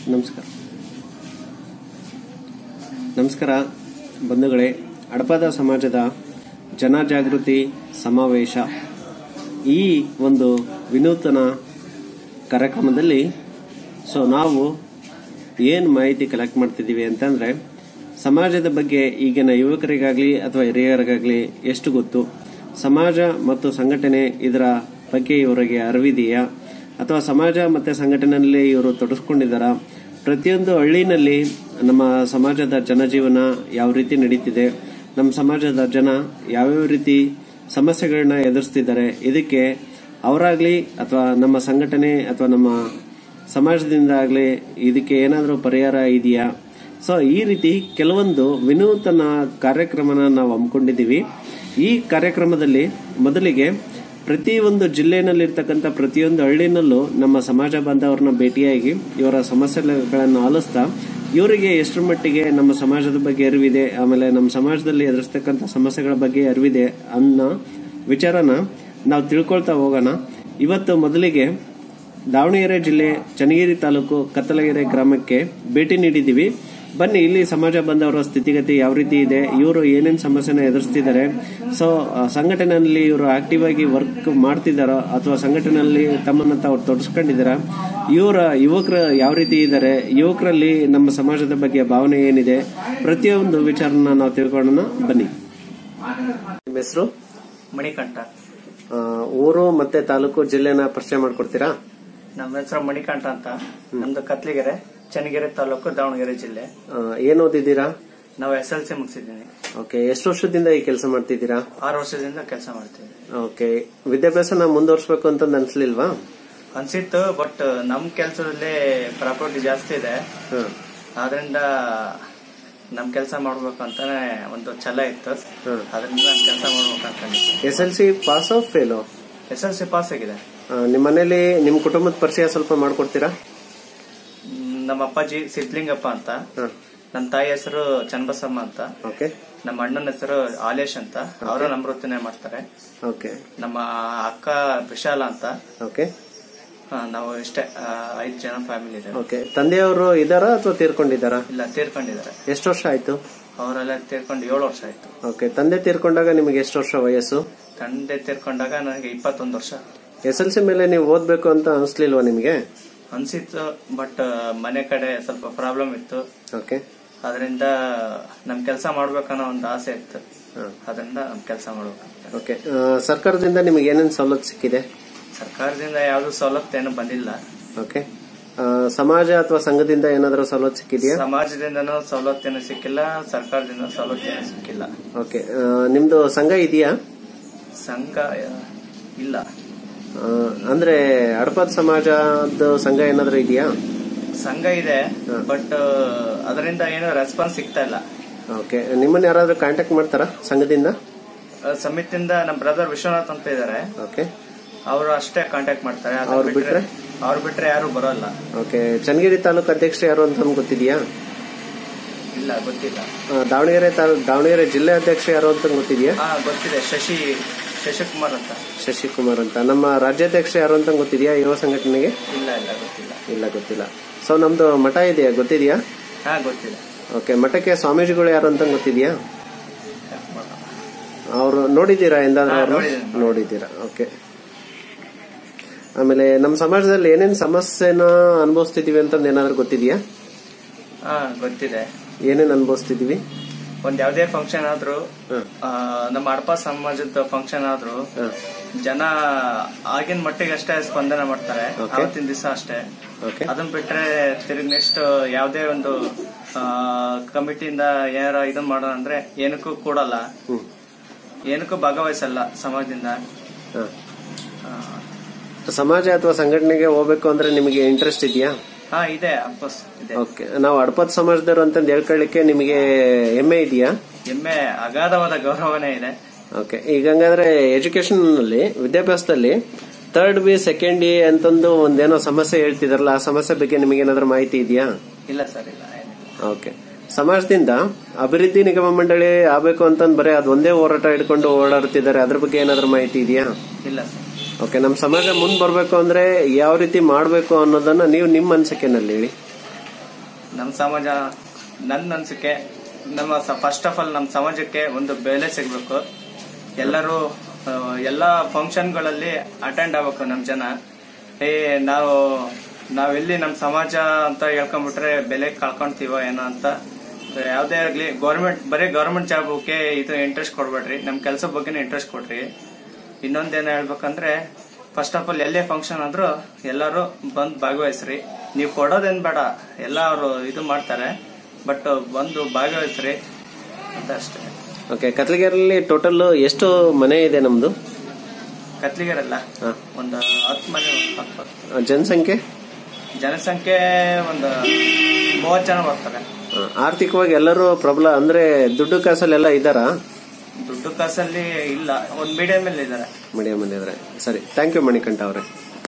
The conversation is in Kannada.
ನಮಸ್ಕಾರ ನಮಸ್ಕಾರ ಬಂಧುಗಳೇ ಅಡಪದ ಸಮಾಜದ ಜನಜಾಗೃತಿ ಸಮಾವೇಶ ಈ ಒಂದು ವಿನೂತನ ಕಾರ್ಯಕ್ರಮದಲ್ಲಿ ಸೊ ನಾವು ಏನು ಮಾಹಿತಿ ಕಲೆಕ್ಟ್ ಮಾಡ್ತಿದ್ದೀವಿ ಅಂತಂದ್ರೆ ಸಮಾಜದ ಬಗ್ಗೆ ಈಗಿನ ಯುವಕರಿಗಾಗಲಿ ಅಥವಾ ಹಿರಿಯರಿಗಾಗಲಿ ಎಷ್ಟು ಗೊತ್ತು ಸಮಾಜ ಮತ್ತು ಸಂಘಟನೆ ಇದರ ಬಗ್ಗೆ ಇವರಿಗೆ ಅರಿವಿದೆಯಾ ಅಥವಾ ಸಮಾಜ ಮತ್ತು ಸಂಘಟನೆಯಲ್ಲಿ ಇವರು ತೊಡಗಿಸ್ಕೊಂಡಿದ್ದಾರಾ ಪ್ರತಿಯೊಂದು ಹಳ್ಳಿನಲ್ಲಿ ನಮ್ಮ ಸಮಾಜದ ಜನಜೀವನ ಯಾವ ರೀತಿ ನಡೀತಿದೆ ನಮ್ಮ ಸಮಾಜದ ಜನ ಯಾವ್ಯಾವ ರೀತಿ ಸಮಸ್ಯೆಗಳನ್ನ ಎದುರಿಸ್ತಿದ್ದಾರೆ ಇದಕ್ಕೆ ಅವರಾಗ್ಲಿ ಅಥವಾ ನಮ್ಮ ಸಂಘಟನೆ ಅಥವಾ ನಮ್ಮ ಸಮಾಜದಿಂದ ಆಗಲಿ ಇದಕ್ಕೆ ಏನಾದರೂ ಪರಿಹಾರ ಇದೆಯಾ ಸೊ ಈ ರೀತಿ ಕೆಲವೊಂದು ವಿನೂತನ ಕಾರ್ಯಕ್ರಮನ ನಾವು ಹಮ್ಮಿಕೊಂಡಿದ್ದೀವಿ ಈ ಕಾರ್ಯಕ್ರಮದಲ್ಲಿ ಮೊದಲಿಗೆ ಪ್ರತಿಯೊಂದು ಜಿಲ್ಲೆನಲ್ಲಿರ್ತಕ್ಕಂಥ ಪ್ರತಿಯೊಂದು ಹಳ್ಳಿನಲ್ಲೂ ನಮ್ಮ ಸಮಾಜ ಬಾಂಧವರನ್ನ ಭೇಟಿಯಾಗಿ ಇವರ ಸಮಸ್ಯೆಗಳನ್ನು ಆಲಿಸ್ತಾ ಇವರಿಗೆ ಎಷ್ಟರ ಮಟ್ಟಿಗೆ ನಮ್ಮ ಸಮಾಜದ ಬಗ್ಗೆ ಅರಿವಿದೆ ಆಮೇಲೆ ನಮ್ಮ ಸಮಾಜದಲ್ಲಿ ಎದುರಿಸ್ತಕ್ಕಂಥ ಸಮಸ್ಯೆಗಳ ಬಗ್ಗೆ ಅರಿವಿದೆ ಅನ್ನೋ ವಿಚಾರನ ನಾವು ತಿಳ್ಕೊಳ್ತಾ ಹೋಗೋಣ ಇವತ್ತು ಮೊದಲಿಗೆ ದಾವಣಗೆರೆ ಜಿಲ್ಲೆ ಚನ್ನಗಿರಿ ತಾಲೂಕು ಕತ್ತಲಗೆರೆ ಗ್ರಾಮಕ್ಕೆ ಭೇಟಿ ನೀಡಿದ್ದೀವಿ ಬನ್ನಿ ಇಲ್ಲಿ ಸಮಾಜ ಬಂದವರ ಸ್ಥಿತಿಗತಿ ಯಾವ ರೀತಿ ಇದೆ ಇವರು ಏನೇನು ಸಮಸ್ಯೆನ ಎದುರಿಸ್ತಿದ್ದಾರೆ ಸೊ ಸಂಘಟನೆಯಲ್ಲಿ ಇವರು ಆಕ್ಟಿವ್ ಆಗಿ ವರ್ಕ್ ಮಾಡ್ತಿದ್ದಾರೋ ಅಥವಾ ಸಂಘಟನೆಯಲ್ಲಿ ತಮ್ಮನ್ನ ತಾವು ತೊಡಸ್ಕೊಂಡಿದ್ದಾರ ಇವರ ಯುವಕರು ಯಾವ ರೀತಿ ಇದ್ದಾರೆ ಯುವಕರಲ್ಲಿ ನಮ್ಮ ಸಮಾಜದ ಬಗ್ಗೆ ಭಾವನೆ ಏನಿದೆ ಪ್ರತಿಯೊಂದು ವಿಚಾರನ ನಾವು ತಿಳ್ಕೊಳ್ಳೋಣ ಬನ್ನಿ ನಿಮ್ಮ ಹೆಸರು ಮಣಿಕಂಠ ಊರು ಮತ್ತೆ ತಾಲೂಕು ಜಿಲ್ಲೆನ ಪರಿಚಯ ಮಾಡ್ಕೊಡ್ತೀರಾ ನಮ್ಮ ಹೆಸರು ಮಣಿಕಂಠ ಅಂತ ನಮ್ದು ಕತ್ಲಿಗೆರೆ ಚನ್ನಗಿರಿ ತಾಲೂಕು ದಾವಣಗೆರೆ ಜಿಲ್ಲೆ ಆ, ಏನ್ ಓದಿದ್ದೀರಾ ನಾವು ಎಸ್ ಎಲ್ ಸಿ ಮುಗಿಸಿದ್ದೀನಿ ಓಕೆ ಎಷ್ಟು ವರ್ಷದಿಂದ ಈ ಕೆಲಸ ಮಾಡ್ತಿದ್ದೀರಾ ಆರು ವರ್ಷದಿಂದ ಕೆಲಸ ಮಾಡ್ತೀವಿ ಓಕೆ ವಿದ್ಯಾಭ್ಯಾಸನ ಮುಂದುವರ್ಸ್ಬೇಕು ಅಂತ ಅನ್ಸ್ಲಿಲ್ವಾ ಅನ್ಸಿತ್ತು ಬಟ್ ನಮ್ ಕೆಲಸದಲ್ಲಿ ಪ್ರಾಪರ್ಟಿ ಜಾಸ್ತಿ ಇದೆ ಹ್ಮ್. ಆದ್ರಿಂದ ನಮ್ ಕೆಲಸ ಮಾಡ್ಬೇಕು ಅಂತಾನೆ ಒಂದು ಛಲ ಇತ್ತು ಹ್ಮ್. ಅದರಿಂದ ನಾನು ಕೆಲಸ ಮಾಡ್ಬೇಕು ಅನ್ಕೊಂಡಿದ್ದೆ S L C pass of fail S L C pass ಆಗಿದೆ ನಿಮ್ಮ ಮನೇಲಿ ನಿಮ್ ಕುಟುಂಬದ ಪರಿಚಯ ಸ್ವಲ್ಪ ಮಾಡ್ಕೊಡ್ತೀರಾ ಮ್, ನಮ್ಮ ಅಪ್ಪಾಜಿ ಸಿದ್ಲಿಂಗಪ್ಪ ಅಂತ ಹಾ. ನಮ್ಮ ತಾಯಿ ಹೆಸರು ಚನ್ನಬಸಮ್ಮ ಅಂತ ಓಕೆ ನಮ್ಮ ಅಣ್ಣನ ಹೆಸರು ಆಲೇಶ್ ಅಂತ ಅವರು ನಮ್ಮ ವೃತ್ತಿನೇ ಮಾಡ್ತಾರೆ ಓಕೆ ನಮ್ಮ ಅಕ್ಕ ವಿಶಾಲ ಅಂತ ಓಕೆ ಆ, ನಾವು ಇಷ್ಟೇ ಆ, ಐದ್ ಜನ ಫ್ಯಾಮಿಲಿ ಇದೆ ಓಕೆ ತಂದೆಯವರು ಇದಾರಾ ಅಥವಾ ತೀರ್ಕೊಂಡಿದ್ದಾರಾ ಇಲ್ಲ ತೀರ್ಕೊಂಡಿದ್ದಾರೆ ಎಷ್ಟು ವರ್ಷ ಆಯ್ತು ಅವರೆಲ್ಲ ತೀರ್ಕೊಂಡು ಏಳು ವರ್ಷ ಆಯ್ತು ಓಕೆ ತಂದೆ ತೀರ್ಕೊಂಡಾಗ ನಿಮಗೆ ಎಷ್ಟು ವರ್ಷ ವಯಸ್ಸು ತಂದೆ ತೀರ್ಕೊಂಡಾಗ ನನಗೆ ಇಪ್ಪತ್ತೊಂದು ವರ್ಷ ಎಸ್ ಎಲ್ ಸಿ ಮೇಲೆ ನೀವು ಓದ್ಬೇಕು ಅಂತ ಅನ್ಸ್ಲಿಲ್ವಾ ನಿಮಗೆ ಅನ್ಸಿತ್ತು ಬಟ್ ಮನೆ ಕಡೆ ಸ್ವಲ್ಪ ಪ್ರಾಬ್ಲಮ್ ಇತ್ತು ಓಕೆ ಅದರಿಂದ ನಮ್ ಕೆಲಸ ಮಾಡ್ಬೇಕನ್ನೋ ಒಂದು ಆಸೆ ಇತ್ತು ಹಾ. ಅದರಿಂದ ನಮ್ ಕೆಲಸ ಮಾಡ್ಬೇಕು ಓಕೆ ಆ, ಸರ್ಕಾರದಿಂದ ನಿಮಗೆ ಏನೇನು ಸವಲತ್ತು ಸಿಕ್ಕಿದೆ ಸರ್ಕಾರದಿಂದ ಯಾವ್ದು ಸವಲತ್ತು ಏನು ಬಂದಿಲ್ಲ ಓಕೆ ಆ, ಸಮಾಜ ಅಥವಾ ಸಂಘದಿಂದ ಏನಾದರೂ ಸವಲತ್ತು ಸಿಕ್ಕಿದೆಯಾ ಸಮಾಜದಿಂದನೂ ಸವಲತ್ತೇನು ಸಿಕ್ಕಿಲ್ಲ ಸರ್ಕಾರದಿಂದ ಸವಲತ್ತೇನು ಸಿಕ್ಕಿಲ್ಲ ಓಕೆ ಆ, ನಿಮ್ದು ಸಂಘ ಇದೆಯಾ ಸಂಘ ಆ, ಇಲ್ಲ ಆ, ಅಂದ್ರೆ ಹಡಪದ ಸಮಾಜದ ಸಂಘ ಏನಾದರೂ ಇದೆಯಾ ಸಂಘ ಇದೆ ಬಟ್ ಅದರಿಂದ ಏನು ರೆಸ್ಪಾನ್ಸ್ ಸಿಗ್ತಾ ಇಲ್ಲ ಓಕೆ ನಿಮ್ಮನ್ನ ಯಾರಾದ್ರೂ ಕಾಂಟ್ಯಾಕ್ಟ್ ಮಾಡ್ತಾರಾ ಸಂಘದಿಂದ ಆ, ಸಮಿತಿಯಿಂದ ನಮ್ಮ ಬ್ರದರ್ ವಿಶ್ವನಾಥ್ ಅಂತ ಇದಾರೆ ಓಕೆ ಅವರು ಅಷ್ಟೇ ಕಾಂಟ್ಯಾಕ್ಟ್ ಮಾಡ್ತಾರೆ ಅದನ್ನ ಅವ್ರು ಬಿಟ್ರೆ? ಅವ್ರು ಬಿಟ್ರೆ ಯಾರು ಬರೋಲ್ಲ ಓಕೆ ಚನ್ನಗಿರಿ ತಾಲೂಕು ಅಧ್ಯಕ್ಷರು ಯಾರು ಅಂತ ನಮ್ಗೆ ಗೊತ್ತಿದೆಯಾ ಇಲ್ಲ ಗೊತ್ತಿಲ್ಲ ಆ, ದಾವಣಗೆರೆ ತಾಲೂ ದಾವಣಗೆರೆ ಜಿಲ್ಲೆ ಅಧ್ಯಕ್ಷ ಯಾರು ಅಂತ ಗೊತ್ತಿದೆಯಾ ಹಾ ಗೊತ್ತಿದೆ ಶಶಿ ಶಶಿಕುಮಾರ್ ಅಂತ ಶಶಿಕುಮಾರ್ ಅಂತ ನಮ್ಮ ರಾಜ್ಯಾಧ್ಯಕ್ಷ ಯಾರು ಅಂತ ಗೊತ್ತಿದೆಯಾ ಯುವ ಸಂಘಟನೆಗೆ ಇಲ್ಲ ಇಲ್ಲ ಗೊತ್ತಿಲ್ಲ ಇಲ್ಲ ಗೊತ್ತಿಲ್ಲ ಸೊ ನಮ್ದು ಮಠ ಇದೆಯಾ ಗೊತ್ತಿದೆಯಾ ಹಾ ಗೊತ್ತಿಲ್ಲ ಓಕೆ ಮಠಕ್ಕೆ ಸ್ವಾಮೀಜಿಗಳು ಯಾರು ಅಂತ ಗೊತ್ತಿದೆಯಾ ಅವರು ನೋಡಿದ್ದೀರಾ ಎಂದಾದ್ರೂ ಹಾ, ಅವ್ರನ್ನ? ನೋಡಿದ್ದೀನಿ. ನೋಡಿದ್ದೀರಾ ಓಕೆ ಆಮೇಲೆ ನಮ್ಮ ಸಮಾಜದಲ್ಲಿ ಏನೇನ್ ಸಮಸ್ಯೆನ ಅನುಭವಿಸ್ತಿದೀವಿ ಅಂತ ಏನಾದ್ರೂ ಗೊತ್ತಿದೆಯಾ ಹಾ ಗೊತ್ತಿದೆ ಏನೇನ್ ಅನುಭವಿಸ್ತಿದೀವಿ ಒಂದ್ ಯಾವ್ದೇ ಫಂಕ್ಷನ್ ಆದ್ರೂ ಹ್ಮ್. ಆ, ನಮ್ಮ ಅಡಪ ಸಮಾಜದ ಫಂಕ್ಷನ್ ಆದ್ರೂ ಹ. ಜನ ಆಗಿನ ಮಟ್ಟಿಗೆ ಅಷ್ಟೇ ಸ್ಪಂದನೆ ಮಾಡ್ತಾರೆ Okay. ಅವತ್ತಿನ ದಿವಸ ಅಷ್ಟೇ ಓಕೆ ಅದನ್ನ ಬಿಟ್ರೆ ತಿರುಗಿ ನೆಕ್ಸ್ಟ್ ಯಾವ್ದೇ ಒಂದು ಕಮಿಟಿಯಿಂದ ಏನಾರ ಇದನ್ ಮಾಡೋಣ ಅಂದ್ರೆ ಏನಕ್ಕೂ ಕೂಡಲ್ಲ ಹ್ಮ್ ಏನಕ್ಕೂ ಭಾಗವಹಿಸಲ್ಲ ಸಮಾಜದಿಂದ ಹ. ಆ, ಸಮಾಜ ಅಥವಾ ಸಂಘಟನೆಗೆ ಹೋಗ್ಬೇಕು ಅಂದ್ರೆ ನಿಮಗೆ ಇಂಟ್ರೆಸ್ಟ್ ಇದೆಯಾ ಹಾ ಇದೆ ಅಫ್ಕೋರ್ಸ್ ಇದೆ ಓಕೆ ನಾವು ಅಡಪದ ಸಮಾಜದವ್ರು ಅಂತಂದು ಹೇಳ್ಕೊಳ್ಳಿಕ್ಕೆ ನಿಮಗೆ ಹೆಮ್ಮೆ ಇದೆಯಾ ಹೆಮ್ಮೆ ಅಗಾಧವಾದ ಗೌರವನೇ ಇದೆ ಓಕೆ ಈಗ ಹಂಗಾದ್ರೆ ಎಜುಕೇಶನ್ ನಲ್ಲಿ ವಿದ್ಯಾಭ್ಯಾಸದಲ್ಲಿ ಥರ್ಡ್ ಬಿ ಸೆಕೆಂಡ್ ಎ ಅಂತಂದು ಒಂದೇನೋ ಸಮಸ್ಯೆ ಹೇಳ್ತಿದಾರಲ್ಲ ಆ ಸಮಸ್ಯೆ ಬಗ್ಗೆ ನಿಮಗೆ ಏನಾದ್ರೂ ಮಾಹಿತಿ ಇದೆಯಾ ಇಲ್ಲ ಸರ್ ಇಲ್ಲ ಏನಿಲ್ಲ ಓಕೆ ಸಮಾಜದಿಂದ ಅಭಿವೃದ್ಧಿ ನಿಗಮ ಮಂಡಳಿ ಆಗ್ಬೇಕು ಅಂತಂದ್ ಬರೀ ಅದೊಂದೇ ಹೋರಾಟ ಹಿಡ್ಕೊಂಡು ಓಡಾಡ್ತಿದ್ದಾರೆ ಅದ್ರ ಬಗ್ಗೆ ಏನಾದ್ರೂ ಮಾಹಿತಿ ಇದೆಯಾ ಇಲ್ಲ ಸರ್ ಓಕೆ ನಮ್ಮ ಸಮಾಜ ಮುಂದ್ ಬರ್ಬೇಕು ಅಂದ್ರೆ ಯಾವ ರೀತಿ ಮಾಡ್ಬೇಕು ಅನ್ನೋದನ್ನ ನೀವು ನಿಮ್ಮ ಅನ್ಸಿಕೆನಲ್ಲಿ ಹೇಳಿ ನಮ್ಮ ಸಮಾಜ ನನ್ನ ಅನ್ಸಿಕೆ ನಮ್ಮ ಫಸ್ಟ್ ಆಫ್ ಆಲ್ ನಮ್ಮ ಸಮಾಜಕ್ಕೆ ಒಂದು ಬೆಲೆ ಸಿಗ್ಬೇಕು ಎಲ್ಲರೂ ಆ, ಎಲ್ಲ ಫಂಕ್ಷನ್ಗಳಲ್ಲಿ ಅಟೆಂಡ್ ಆಗ್ಬೇಕು ನಮ್ಮ ಜನ ಏ ನಾವು ನಾವೆಲ್ಲಿ ನಮ್ಮ ಸಮಾಜ ಅಂತ ಹೇಳ್ಕೊಂಡ್ಬಿಟ್ರೆ ಬೆಲೆ ಕಳ್ಕೊಂತೀವೋ ಏನೋ ಅಂತ ಯಾವುದೇ ಆಗಲಿ ಗೌರ್ಮೆಂಟ್ ಬರೀ ಗೌರ್ಮೆಂಟ್ ಜಾಬ್ಗೆ ಇದು ಇಂಟ್ರೆಸ್ಟ್ ಕೊಡ್ಬೇಡ್ರಿ ನಮ್ಮ ಕೆಲಸ ಬಗ್ಗೆನೇ ಇಂಟ್ರೆಸ್ಟ್ ಕೊಡ್ರಿ ಇನ್ನೊಂದೇನು ಹೇಳ್ಬೇಕಂದ್ರೆ ಫಸ್ಟ್ ಆಫ್ ಆಲ್ ಎಲ್ಲೇ ಫಂಕ್ಷನ್ ಆದ್ರೂ ಎಲ್ಲರೂ ಬಂದು ಭಾಗವಹಿಸ್ರಿ ನೀವು ಕೊಡೋದೇನ್ ಬೇಡ ಎಲ್ಲ ಅವರು ಇದು ಮಾಡ್ತಾರೆ ಬಟ್ ಬಂದು ಭಾಗವಹಿಸ್ರಿ ಅಂತ ಅಷ್ಟೇ ಓಕೆ ಕತ್ಲಗೆರೆಯಲ್ಲಿ ಟೋಟಲ್ ಎಷ್ಟು ಮನೆ ಇದೆ ನಮ್ದು ಕತ್ಲಿಗೆರಲ್ಲ ಹಾ. ಒಂದು ಹತ್ತು ಮನೆ ಹತ್ತು ಆ, ಜನಸಂಖ್ಯೆ ಜನಸಂಖ್ಯೆ ಒಂದು ಮೂವತ್ತು ಜನ ಬರ್ತಾರೆ ಆ, ಆರ್ಥಿಕವಾಗಿ ಎಲ್ಲರೂ ಪ್ರಬಲ ಅಂದ್ರೆ ದುಡ್ಡು ಕಾಸಲ್ಲೆಲ್ಲ ಇದ್ದಾರಾ ದುಡ್ಡು ಕಾಸಲ್ಲಿ ಇಲ್ಲ ಒಂದು ಮೀಡಿಯಂ ಅಲ್ಲಿ ಇದ್ದಾರೆ ಮೀಡಿಯಂ ಅಲ್ಲಿ ಇದ್ರೆ ಸರಿ ಥ್ಯಾಂಕ್ ಯು ಮಣಿಕಂಠ ಅವರೇ